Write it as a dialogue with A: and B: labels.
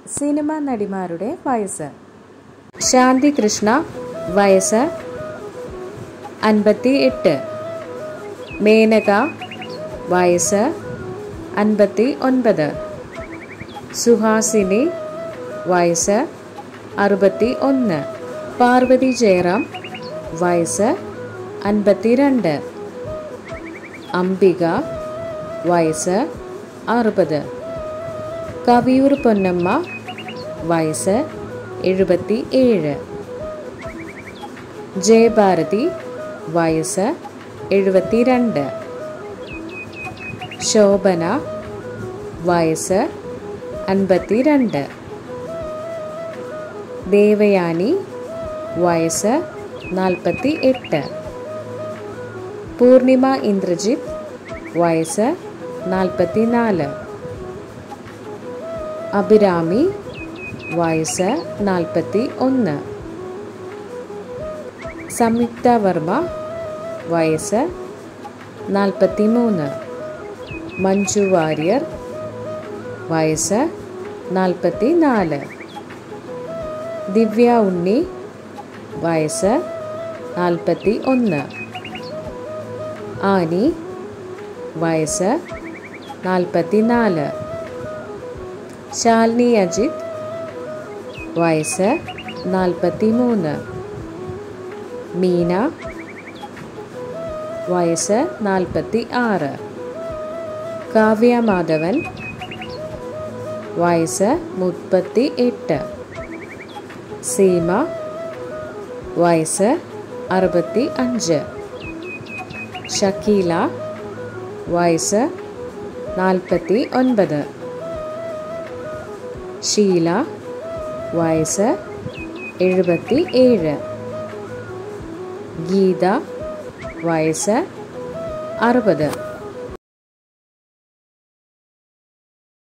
A: cinema നടിമാരുടെ വയസ്സ് ശാന്തി കൃഷ്ണ വയസ്സ് അൻപത്തി എട്ട് മേനക വയസ്സ് അൻപത്തി ഒൻപത് സുഹാസിനി വയസ്സ് അറുപത്തി ഒന്ന് പാർവതി ജയറാം വയസ്സ് അൻപത്തിരണ്ട് അംബിക വയസ്സ് അറുപത് കവിയൂർ പൊന്നമ്മ വയസ്സ് എഴുപത്തി ഏഴ് ജയഭാരതി വയസ്സ് എഴുപത്തിരണ്ട് ശോഭന വയസ്സ് അൻപത്തിരണ്ട് ദേവയാനി വയസ്സ് നാൽപ്പത്തി എട്ട് പൂർണിമ ഇന്ദ്രജിത്ത് വയസ്സ് നാൽപ്പത്തി നാല് അഭിരാമി വയസ്സ് നാൽപ്പത്തി ഒന്ന് സംയുക്ത വർമ്മ വയസ്സ് നാൽപ്പത്തി മൂന്ന് മഞ്ജു വാര്യർ വയസ്സ് നാൽപ്പത്തി നാല് ദിവ്യ ഉണ്ണി വയസ്സ് നാൽപ്പത്തി ഒന്ന് ആനി വയസ്സ് നാൽപ്പത്തി നാല് ശാലിനി അജിത് വയസ്സ് നാൽപ്പത്തി മൂന്ന് മീന വയസ്സ് നാൽപ്പത്തി ആറ് കാവ്യ മാധവൻ വയസ്സ് മുപ്പത്തി എട്ട് സീമ വയസ്സ് അറുപത്തി അഞ്ച് ഷക്കീല വയസ്സ് നാൽപ്പത്തി ഒൻപത് ഷീല വയസ്സ് എഴുപത്തി ഏഴ് ഗീത വയസ്സ് അറുപത്